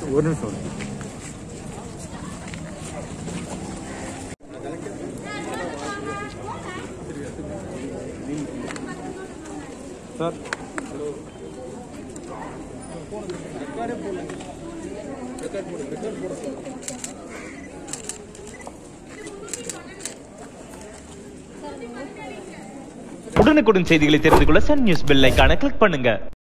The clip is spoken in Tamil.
ஒரு நிமிஷம் சார் உடனுக்குடன் செய்திகளை தெரிந்து கொள்ள சன் நியூஸ் பெல் ஐகானை கிளிக் பண்ணுங்க